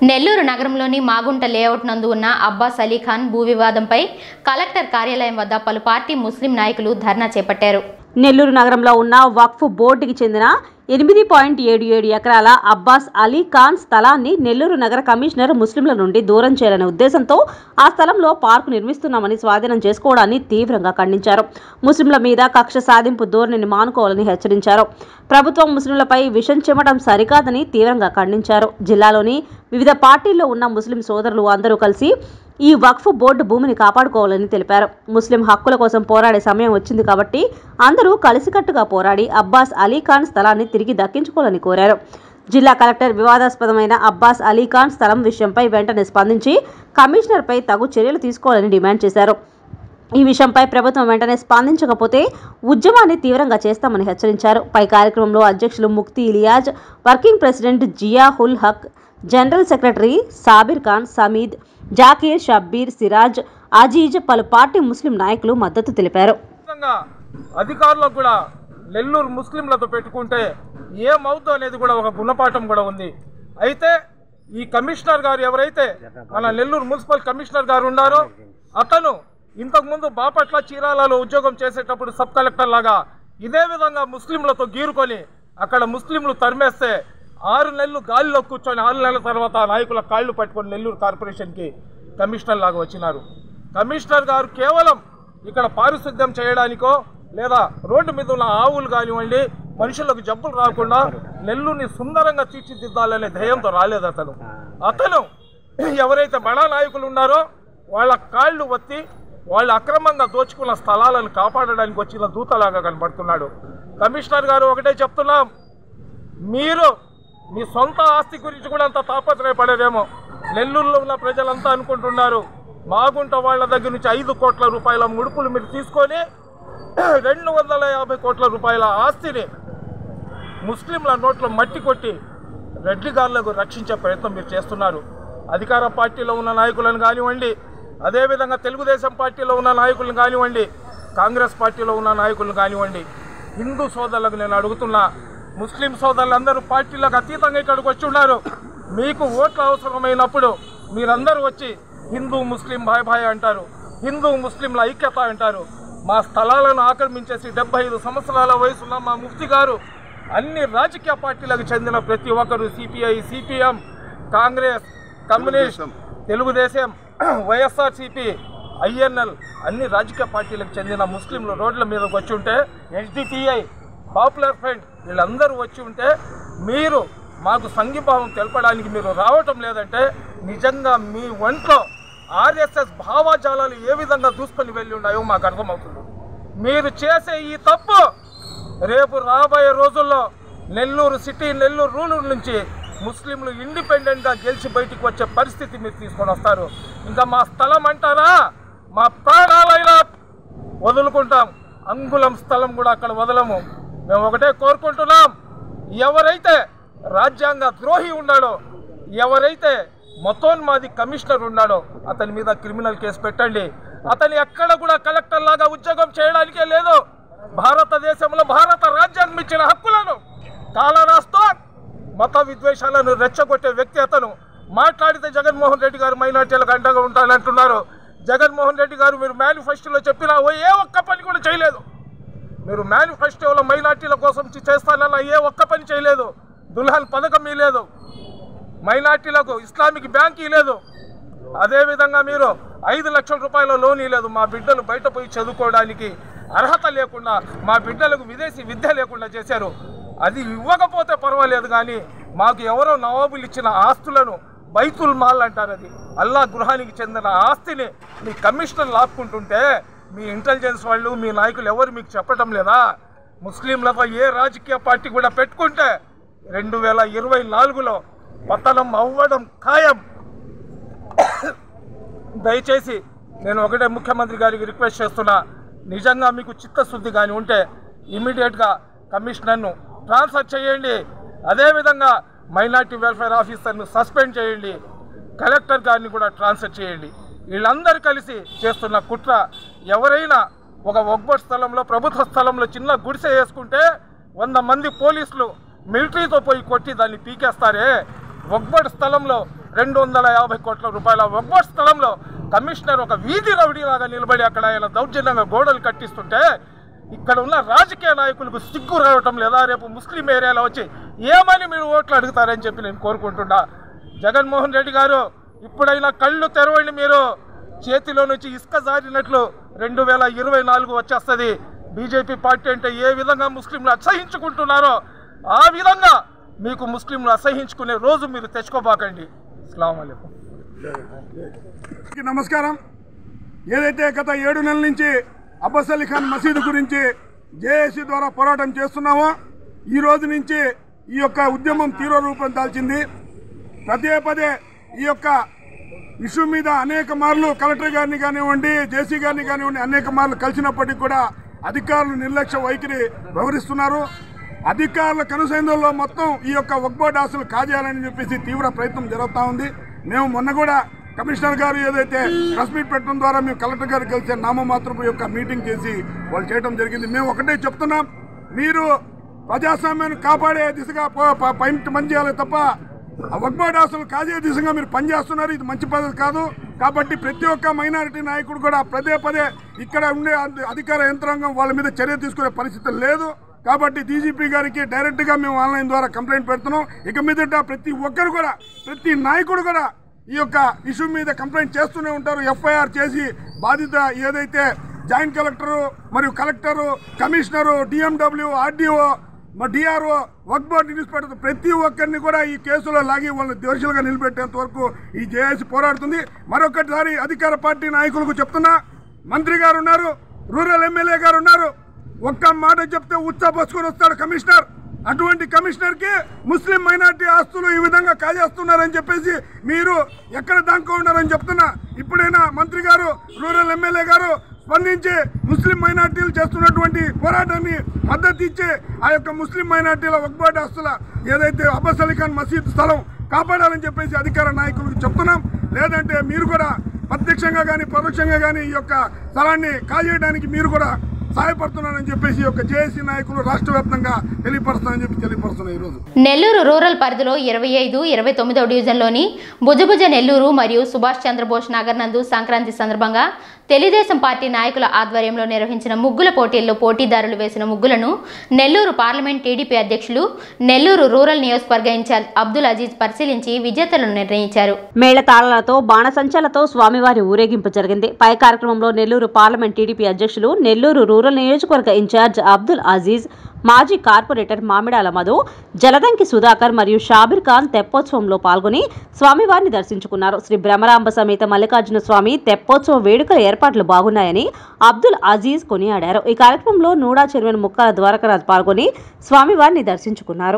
నెల్లూరు నగరంలోని మాగుంట లేఅవుట్ నందు ఉన్న అబ్బాస్ అలీ ఖాన్ భూ వివాదంపై కలెక్టర్ కార్యాలయం వద్ద పలు పార్టీ ముస్లిం నాయకులు ధర్నా చేపట్టారు నెల్లూరు నగరంలో ఉన్న వక్ఫ్ బోర్డుకి చెందిన ఎనిమిది పాయింట్ ఏడు ఏడు ఎకరాల అబ్బాస్ అలీ ఖాన్ స్థలాన్ని నెల్లూరు నగర కమిషనర్ ముస్లింల నుండి దూరం చేయాలనే ఉద్దేశంతో ఆ స్థలంలో పార్కు నిర్మిస్తున్నామని స్వాధీనం చేసుకోవడాన్ని తీవ్రంగా ఖండించారు ముస్లింల మీద కక్ష సాధింపు ధోరణిని మానుకోవాలని హెచ్చరించారు ప్రభుత్వం ముస్లింలపై విషం చెమ్మడం సరికాదని తీవ్రంగా ఖండించారు జిల్లాలోని వివిధ పార్టీల్లో ఉన్న ముస్లిం సోదరులు అందరూ కలిసి ఈ వక్ఫ్ బోర్డు భూమిని కాపాడుకోవాలని తెలిపారు ముస్లిం హక్కుల కోసం పోరాడే సమయం వచ్చింది కాబట్టి అందరూ కలిసికట్టుగా పోరాడి అబ్బాస్ అలీ ఖాన్ స్థలాన్ని తిరిగి దక్కించుకోవాలని కోరారు జిల్లా కలెక్టర్ వివాదాస్పదమైన అబ్బాస్ అలీ ఖాన్ స్థలం విషయంపై వెంటనే స్పందించి కమిషనర్పై తగు చర్యలు తీసుకోవాలని డిమాండ్ చేశారు ఈ విషయంపై ప్రభుత్వం వెంటనే స్పందించకపోతే ఉద్యమాన్ని తీవ్రంగా చేస్తామని హెచ్చరించారు పై కార్యక్రమంలో అధ్యక్షులు Mukti Iliyaz working president Zia ul Haq general secretary Sabir Khan Sameed Zakir Shabbir Siraj Aziz పలు పార్టీ ముస్లిం నాయకులు మద్దతు తెలిపారు విధంగా అధికారులకు కూడా నెల్లూరు ముస్లింలతో పెట్టుకుంటే ఏమవుతుందో అనేది కూడా ఒక గుణపాఠం కూడా ఉంది అయితే ఈ కమిషనర్ గారు ఎవరైతే మన నెల్లూరు మున్సిపల్ కమిషనర్ గారు ఉన్నారో అతను ఇంతకుముందు బాపట్ల చీరాలలో ఉద్యోగం చేసేటప్పుడు సబ్ కలెక్టర్ లాగా ఇదే విధంగా ముస్లింలతో గీరుకొని అక్కడ ముస్లింలు తరిమేస్తే ఆరు నెలలు గాలిలో కూర్చొని ఆరు నెలల తర్వాత ఆ నాయకుల కాళ్ళు పట్టుకొని నెల్లూరు కార్పొరేషన్కి కమిషనర్ లాగా వచ్చినారు కమిషనర్ గారు కేవలం ఇక్కడ పారిశుద్ధ్యం చేయడానికో లేదా రోడ్డు మీద ఉన్న ఆవులు కానివ్వండి మనుషులకు జబ్బులు రాకుండా నెల్లూరుని సుందరంగా తీర్చిదిద్దాలనే ధ్యేయంతో రాలేదు అతను అతను ఎవరైతే బడా నాయకులు ఉన్నారో వాళ్ళ కాళ్ళు వత్తి వాళ్ళు అక్రమంగా దోచుకున్న స్థలాలను కాపాడడానికి వచ్చిన దూతలాగా కనబడుతున్నాడు కమిషనర్ గారు ఒకటే చెప్తున్నాం మీరు మీ సొంత ఆస్తి గురించి కూడా అంత తాపత్రయపడేదేమో నెల్లూరులో ఉన్న ప్రజలంతా అనుకుంటున్నారు మాగుంట వాళ్ళ దగ్గర నుంచి ఐదు కోట్ల రూపాయల ముడుపులు మీరు తీసుకొని రెండు వందల యాభై కోట్ల రూపాయల ఆస్తిని ముస్లింల నోట్లో మట్టి కొట్టి రెడ్డి గారులకు రక్షించే ప్రయత్నం మీరు చేస్తున్నారు అధికార పార్టీలో ఉన్న నాయకులను కానివ్వండి అదేవిధంగా తెలుగుదేశం పార్టీలో ఉన్న నాయకులను కానివ్వండి కాంగ్రెస్ పార్టీలో ఉన్న నాయకులను కానివ్వండి హిందూ సోదరులకు నేను అడుగుతున్నా ముస్లిం సోదరులందరూ పార్టీలకు అతీతంగా ఇక్కడికి వచ్చి ఉన్నారు మీకు ఓట్లు అవసరమైనప్పుడు మీరందరూ వచ్చి హిందూ ముస్లిం భాయ్ భాయ్ అంటారు హిందూ ముస్లింల ఐక్యత అంటారు మా స్థలాలను ఆక్రమించేసి డెబ్బై ఐదు సంవత్సరాల వయసున్న మా ముఫ్తి గారు అన్ని రాజకీయ పార్టీలకు చెందిన ప్రతి ఒక్కరు CPI CPM Congress communist Telugudesam YSRCP INL అన్ని రాజకీయ పార్టీలకు చెందిన ముస్లింలు రోడ్ల మీదకి వచ్చి ఉంటే ఎస్డిపిఐ పాపులర్ ఫ్రంట్ వీళ్ళందరూ వచ్చి ఉంటే మీరు మాకు సంఘీభావం తెలపడానికి మీరు రావటం లేదంటే నిజంగా మీ ఒంట్లో ఆర్ఎస్ఎస్ భావజాలాలు ఏ విధంగా దూసుకొని వెళ్ళి ఉన్నాయో మాకు అర్థమవుతుంది మీరు చేసే ఈ తప్పు రేపు రాబోయే రోజుల్లో నెల్లూరు సిటీ నెల్లూరు రూరల్ నుంచి ముస్లింలు ఇండిపెండెంట్గా గెలిచి బయటికి వచ్చే పరిస్థితి మీరు తీసుకొని వస్తారు ఇంకా మా స్థలం అంటారా మా ప్రాణాలైనా వదులుకుంటాం అంగుళం స్థలం కూడా అక్కడ వదలము మేము ఒకటే కోరుకుంటున్నాం ఎవరైతే రాజ్యాంగ ద్రోహి ఉన్నాడో ఎవరైతే మతోన్మాది కమిషనర్ ఉన్నాడో అతని మీద క్రిమినల్ కేసు పెట్టండి అతను ఎక్కడ కూడా కలెక్టర్ లాగా ఉద్యోగం చేయడానికే లేదు భారతదేశంలో భారత రాజ్యాంగం ఇచ్చిన హక్కులను కాలరాస్తూ మత విద్వేషాలను రెచ్చగొట్టే వ్యక్తి అతను మాట్లాడితే జగన్మోహన్ రెడ్డి గారు మైనార్టీలకు అండగా ఉంటానంటున్నారు జగన్మోహన్ రెడ్డి గారు మీరు మేనిఫెస్టోలో చెప్పిన ఓ ఏ ఒక్క పని కూడా చేయలేదు మీరు మేనిఫెస్టోలో మైనార్టీల కోసం చి- చేస్తానన్న ఏ ఒక్క పని చేయలేదు దుల్హన్ పథకం లేదు మైనార్టీలకు ఇస్లామిక్ బ్యాంక్ లేదు అదేవిధంగా మీరు ఐదు లక్షల రూపాయల లోన్ ఇవ్వలేదు మా బిడ్డలు బయట పోయి చదువుకోవడానికి అర్హత లేకుండా మా బిడ్డలకు విదేశీ విద్య లేకుండా చేశారు అది ఇవ్వకపోతే పర్వాలేదు కానీ మాకు ఎవరో నవాబులు ఇచ్చిన ఆస్తులను బైతుల్ మాల్ అంటారు అది అల్లా గృహానికి చెందిన ఆస్తిని మీ కమిషనర్ లాక్కుంటుంటే మీ ఇంటెలిజెన్స్ వాళ్ళు మీ నాయకులు ఎవరు మీకు చెప్పటం లేదా ముస్లింలతో ఏ రాజకీయ పార్టీ కూడా పెట్టుకుంటే రెండు వేల ఇరవై నాలుగులో పతనం అవ్వడం ఖాయం దయచేసి నేను ఒకటే ముఖ్యమంత్రి గారికి రిక్వెస్ట్ చేస్తున్నా నిజంగా మీకు చిత్తశుద్ధి కానీ ఉంటే ఇమీడియట్గా కమిషనర్ను ట్రాన్స్ఫర్ చేయండి అదేవిధంగా మైనార్టీ వెల్ఫేర్ ఆఫీసర్ను సస్పెండ్ చేయండి కలెక్టర్ గారిని కూడా ట్రాన్స్ఫర్ చేయండి వీళ్ళందరూ కలిసి చేస్తున్న కుట్ర ఎవరైనా ఒక ఒగ్బట్ స్థలంలో ప్రభుత్వ స్థలంలో చిన్న గుడిసె వేసుకుంటే వంద మంది పోలీసులు మిలిటరీతో పోయి కొట్టి దాన్ని పీకేస్తారే ఒగ్బట్ స్థలంలో రెండు వందల యాభై కోట్ల రూపాయల ఒక్కో స్థలంలో కమిషనర్ ఒక వీధి రౌడీలాగా నిలబడి అక్కడ ఇలా దౌర్జన్యంగా గోడలు కట్టిస్తుంటే ఇక్కడ ఉన్న రాజకీయ నాయకులకు సిగ్గు రావటం లేదా రేపు ముస్లిం ఏరియాలో వచ్చి ఏమని మీరు ఓట్లు అడుగుతారని చెప్పి నేను కోరుకుంటున్నా జగన్మోహన్ రెడ్డి గారు ఇప్పుడైనా కళ్ళు తెరవండి మీరు చేతిలో నుంచి ఇసుక జారినట్లు రెండు వేల ఇరవై నాలుగు వచ్చేస్తుంది బీజేపీ పార్టీ అంటే ఏ విధంగా ముస్లింలు అసహించుకుంటున్నారో ఆ విధంగా మీకు ముస్లింలు అసహించుకునే రోజు మీరు తెచ్చుకోబాకండి అస్సలాము అలైకుం అందరికీ నమస్కారం ఏదైతే గత ఏడు నెలల నుంచి అబ్బస్ అలీ ఖాన్ మసీదు గురించి జేఏసీ ద్వారా పోరాటం చేస్తున్నామో ఈ రోజు నుంచి ఈ యొక్క ఉద్యమం తీవ్ర రూపం దాల్చింది పదే పదే ఈ యొక్క ఇష్యూ మీద అనేక మార్లు కలెక్టర్ గారిని కానివ్వండి జేసీ గారిని కానివ్వండి అనేక మార్లు కలిసినప్పటికీ కూడా అధికారులు నిర్లక్ష్య వైఖరి వ్యవహరిస్తున్నారు అధికారుల కనుసైందుల్లో మొత్తం ఈ యొక్క వక్బోర్డ్ ఆస్తులు కాజేయాలని చెప్పేసి తీవ్ర ప్రయత్నం జరుగుతూ ఉంది మేము మొన్న కూడా కమిషనర్ గారు ఏదైతే ప్రెస్ మీట్ పెట్టడం ద్వారా మేము కలెక్టర్ గారు కలిసి నామమాత్రపు యొక్క మీటింగ్ చేసి వాళ్ళు చేయడం జరిగింది మేము ఒకటే చెప్తున్నాం మీరు ప్రజాస్వామ్యాన్ని కాపాడే దిశగా ప- ప- పని పని చేయాలి తప్ప ఆ వక్బోర్డ్ ఆస్తులు కాజే దిశగా మీరు పనిచేస్తున్నారు ఇది మంచి పద్ధతి కాదు కాబట్టి ప్రతి ఒక్క మైనారిటీ నాయకుడు కూడా పదే పదే ఇక్కడ ఉండే అధి- అధికార యంత్రాంగం వాళ్ళ మీద చర్య తీసుకునే పరిస్థితి లేదు కాబట్టి డీజీపీ గారికి డైరెక్ట్ గా మేము ఆన్లైన్ ద్వారా కంప్లైంట్ పెడుతున్నాం ఇక మీదట ప్రతి ఒక్కరు కూడా ప్రతి నాయకుడు కూడా ఈ యొక్క ఇష్యూ మీద కంప్లైంట్ చేస్తూనే ఉంటారు ఎఫ్ఐఆర్ చేసి బాధిత ఏదైతే జాయింట్ కలెక్టరు మరియు కలెక్టరు కమిషనరు డిఎండబ్ల్యూ ఆర్డీఓ మా డిఆర్ఓ వర్క్ బోర్డు ఇన్స్పెక్టర్ ప్రతి ఒక్కరిని కూడా ఈ కేసులో లాగి వాళ్ళని దోషులుగా నిలబెట్టేంత వరకు ఈ జేఏసీ పోరాడుతుంది మరొకటిసారి అధికార పార్టీ నాయకులకు చెప్తున్నా మంత్రి గారు ఉన్నారు రూరల్ ఎమ్మెల్యే గారు ఉన్నారు ఒక్క మాట చెప్తే ఉత్సాహపరుచుకొని వస్తాడు కమిషనర్ అటువంటి కమిషనర్ కి ముస్లిం మైనార్టీ ఆస్తులు ఈ విధంగా కాజేస్తున్నారని చెప్పేసి మీరు ఎక్కడ దాంకో ఉన్నారని చెప్తున్నా ఇప్పుడైనా మంత్రి గారు రూరల్ ఎమ్మెల్యే గారు స్పందించి ముస్లిం మైనార్టీలు చేస్తున్నటువంటి పోరాటాన్ని మద్దతు ఇచ్చి ఆ యొక్క ముస్లిం మైనార్టీల వక్బాట్ ఆస్తుల ఏదైతే అబ్బస్ అలీ ఖాన్ మసీద్ స్థలం కాపాడాలని చెప్పేసి అధికార నాయకులకు చెప్తున్నాం లేదంటే మీరు కూడా ప్రత్యక్షంగా కానీ పరోక్షంగా కానీ ఈ యొక్క స్థలాన్ని కాజేయడానికి మీరు కూడా సహాయపడుతున్నారని చెప్పేసి ఈ యొక్క జేఏసీ నాయకులు రాష్ట్ర వ్యాప్తంగా తెలియపరుస్తారని చెప్పి తెలియపరుస్తున్నాయి ఈరోజు నెల్లూరు రూరల్ పరిధిలో ఇరవై ఐదు ఇరవై తొమ్మిదవ డివిజన్లోని భుజభుజ నెల్లూరు మరియు సుభాష్ చంద్రబోస్ నగర్ నందు సంక్రాంతి సందర్భంగా తెలుగుదేశం పార్టీ నాయకుల ఆధ్వర్యంలో నిర్వహించిన ముగ్గుల పోటీల్లో పోటీదారులు వేసిన ముగ్గులను నెల్లూరు పార్లమెంట్ టీడీపీ అధ్యక్షులు నెల్లూరు రూరల్ నియోజకవర్గ ఇన్ఛార్జ్ అబ్దుల్ అజీజ్ పరిశీలించి విజేతలను నిర్ణయించారు మేళతాళాలతో బాణసంచాలతో స్వామివారి ఊరేగింపు జరిగింది పై కార్యక్రమంలో నెల్లూరు పార్లమెంట్ టీడీపీ అధ్యక్షులు నెల్లూరు రూరల్ నియోజకవర్గ ఇన్ఛార్జ్ అబ్దుల్ అజీజ్ మాజీ కార్పొరేటర్ మామిడాల మధు జలదంకి సుధాకర్ మరియు షాబిర్ ఖాన్ తెప్పోత్సవంలో పాల్గొని స్వామివారిని దర్శించుకున్నారు శ్రీ భ్రమరాంబ సమేత మల్లికార్జున స్వామి తెప్పోత్సవ వేడుకల ఏర్పాట్లు బాగున్నాయని అబ్దుల్ అజీజ్ కొనియాడారు ఈ కార్యక్రమంలో నూడా చైర్మన్ ముక్కాల ద్వారకరాజ్ పాల్గొని స్వామివారిని దర్శించుకున్నారు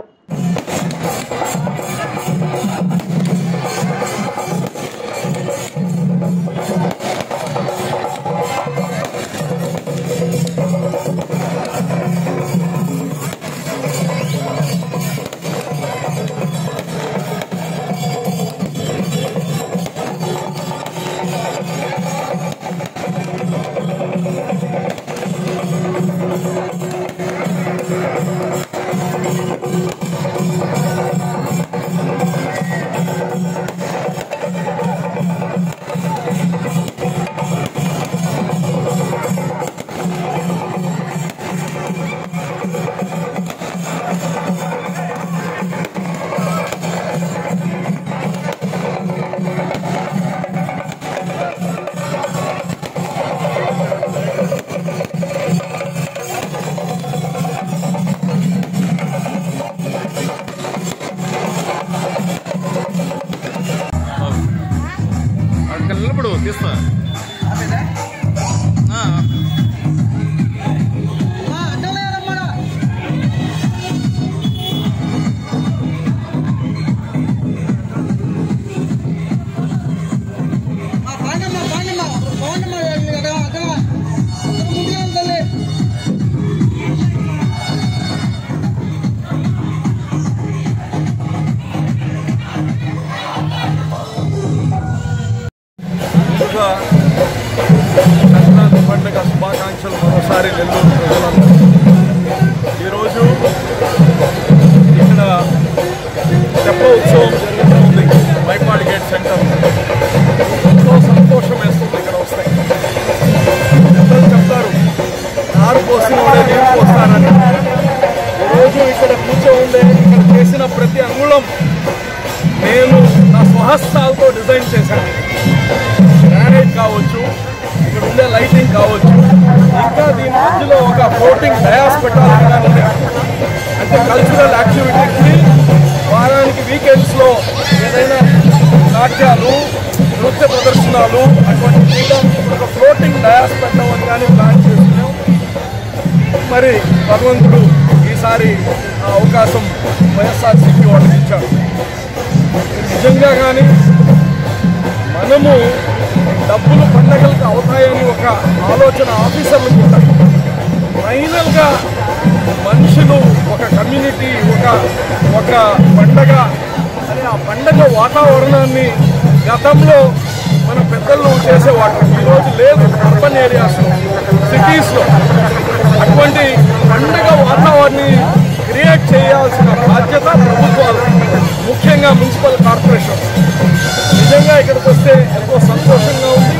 అక్కడ నిలబడు తీస్తా ముందుగా సంక్రాంతి పండుగ శుభాకాంక్షలు మరోసారి నెల్లూరు ప్రజలందరూ ఈరోజు ఇక్కడ తెప్ప ఉత్సవం జరుగుతూ ఉంది మైపాడి గేట్ సెంటర్ ఎంతో సంతోషం వేస్తుంది ఇక్కడ వస్తాయి పెద్దలు చెప్తారు నారు పోసిన వాడే నీరు పోస్తారని ఈరోజు ఇక్కడ కూర్చో ఉండే ఇక్కడ చేసిన ప్రతి అంగుళం నేను నా స్వహస్తాలతో డిజైన్ చేశాను గ్రానైట్ కావచ్చు ఇక్కడ ఉండే లైటింగ్ కావచ్చు ఇంకా దీని మధ్యలో ఒక ఫ్లోటింగ్ డయాస్ పెట్టాలని కానీ ఉంది. అంటే కల్చరల్ యాక్టివిటీస్ని వారానికి వీకెండ్స్లో ఏదైనా నాట్యాలు నృత్య ప్రదర్శనలు అటువంటి చేయడానికి ఒక ఫ్లోటింగ్ డయాస్ పెట్టామని కానీ ప్లాన్ చేస్తున్నాం మరి భగవంతుడు ఈసారి ఆ అవకాశం వైఎస్ఆర్సీపీ వాళ్ళకి ఇచ్చాడు నిజంగా కానీ మనము డబ్బులు పండగలకు అవుతాయని ఒక ఆలోచన ఆఫీసర్లకు ఉంటుంది ఫైనల్గా మనుషులు ఒక కమ్యూనిటీ ఒక ఒక పండగ అని ఆ పండగ వాతావరణాన్ని గతంలో మన పెద్దలు చేసేవాడు ఈరోజు లేదు అర్బన్ ఏరియాస్లో సిటీస్లో అటువంటి పండగ వాతావరణాన్ని క్రియేట్ చేయాల్సిన బాధ్యత ప్రభుత్వాలు ముఖ్యంగా మున్సిపల్ కార్పొరేషన్స్ నిజంగా ఇక్కడికి వస్తే ఎంతో సంతోషంగా ఉంది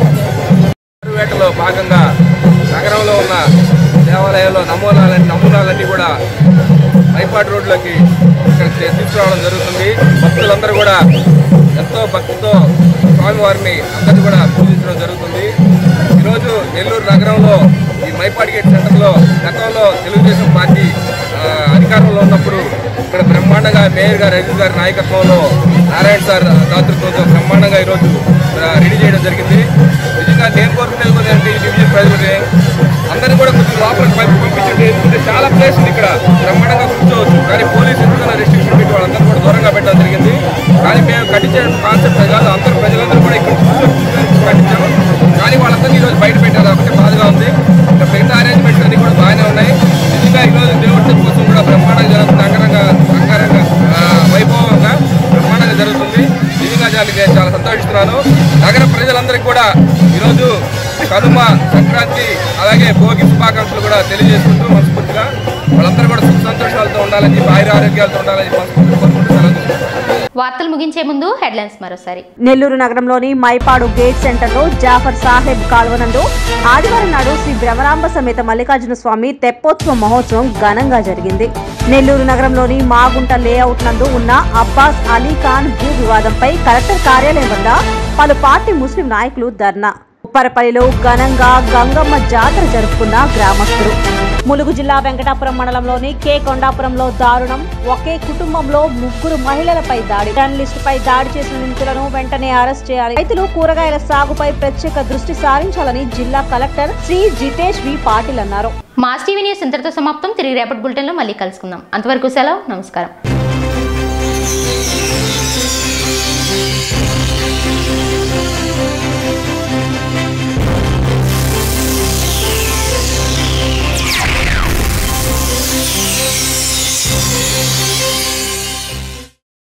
వేటలో భాగంగా నగరంలో ఉన్న దేవాలయాల్లో నమూనాలన్నీ నమూనాలన్నీ కూడా మైపాడు రోడ్లోకి ఇక్కడ తీ- తీసుకురావడం జరుగుతుంది భక్తులందరూ కూడా ఎంతో భక్తితో స్వామివారిని అందరినీ కూడా పూజించడం జరుగుతుంది ఈరోజు నెల్లూరు నగరంలో ఈ మైపాడు గేట్ సెంటర్లో గతంలో తెలుగుదేశం పార్టీ ఆ, అధికారంలో ఉన్నప్పుడు ఇక్కడ బ్రహ్మాండంగా మేయర్ గారు రవి గారి నాయకత్వంలో నారాయణ సార్ దాతృత్వంతో బ్రహ్మాండంగా ఈరోజు ఆ, రెడీ చేయడం జరిగింది నిజంగా నేను కోరుకునేది కూడా ఏంటంటే ఈ డివిజన్ ప్రజలకి అందరినీ కూడా కొంచెం లోపలికి పంపి పంపించండి ఎందుకంటే చాలా ప్లేస్ ఉంది ఇక్కడ బ్రహ్మాండంగా కూర్చోవచ్చు కానీ పోలీసు ఎందుకన్నా రెస్ట్రిక్షన్ పెట్టి వాళ్ళందరూ కూడా దూరంగా పెట్టడం జరిగింది కానీ మేము కట్టించే కాన్సెప్ట్ కాదు అందరూ ప్రజలందరూ కూడా ఇక్కడ కూర్చొని కూర్చొని కట్టించాము కానీ వాళ్ళందరినీ ఈరోజు బయట పెట్టారు ఒకటి బాధగా ఉంది ఇంకా మిగతా అరేంజ్మెంట్స్ అన్ని కూడా బాగానే ఉన్నాయి నిజంగా ఈరోజు దేవుడి కోసం కూడా బ్రహ్మాండంగా జరుగుతుంది అంగరంగ అంగరంగ ఆ, వైభవంగా బ్రహ్మాండంగా జరుగుతుంది నిజంగా దానికి నేను చాలా సంతోషిస్తున్నాను నగర ప్రజలందరికీ కూడా ఈరోజు కనుమ సంక్రాంతి అలాగే భోగి శుభాకాంక్షలు కూడా తెలియజేసుకుంటూ మనస్ఫూర్తిగా వాళ్ళందరూ కూడా సుఖ సంతోషాలతో ఉండాలని చెప్పి ఆయుర ఆరోగ్యాలతో ఉండాలని చెప్పి మనస్ఫూర్తిగా కోరుకుంటూ సెలవు తీసుకుంటున్నాను. వార్తలు ముగించే ముందు హెడ్లైన్స్ మరోసారి నెల్లూరు నగరంలోని మైపాడు గేట్ సెంటర్లో జాఫర్ సాహెబ్ కాల్వనందు ఆదివారం నాడు శ్రీ భ్రమరాంబ సమేత మల్లికార్జున స్వామి తెప్పోత్సవ మహోత్సవం ఘనంగా జరిగింది నెల్లూరు నగరంలోని మాగుంట లేఅవుట్ నందు ఉన్న అబ్బాస్ అలీ ఖాన్ భూ వివాదంపై కలెక్టర్ కార్యాలయం వద్ద పలు పార్టీ ముస్లిం నాయకులు ధర్నా ఉప్పరపల్లిలో ఘనంగా గంగమ్మ జాతర జరుపుకున్న గ్రామస్తులు ములుగు జిల్లా వెంకటాపురం మండలంలోని కే కొండాపురంలో దారుణం ఒకే కుటుంబంలో ముగ్గురు మహిళలపై దాడి జర్నలిస్టుపై దాడి చేసిన నిందితులను వెంటనే అరెస్ట్ చేయాలి రైతులు కూరగాయల సాగుపై ప్రత్యేక దృష్టి సారించాలని జిల్లా కలెక్టర్ శ్రీ జితేష్ వి పాటిల్ అన్నారు మాస్ టీవీ న్యూస్ ఇంతటితో సమాప్తం తిరిగి రేపటి బులెటిన్లో మళ్ళీ కలుసుకుందాం అంతవరకు సెలవు నమస్కారం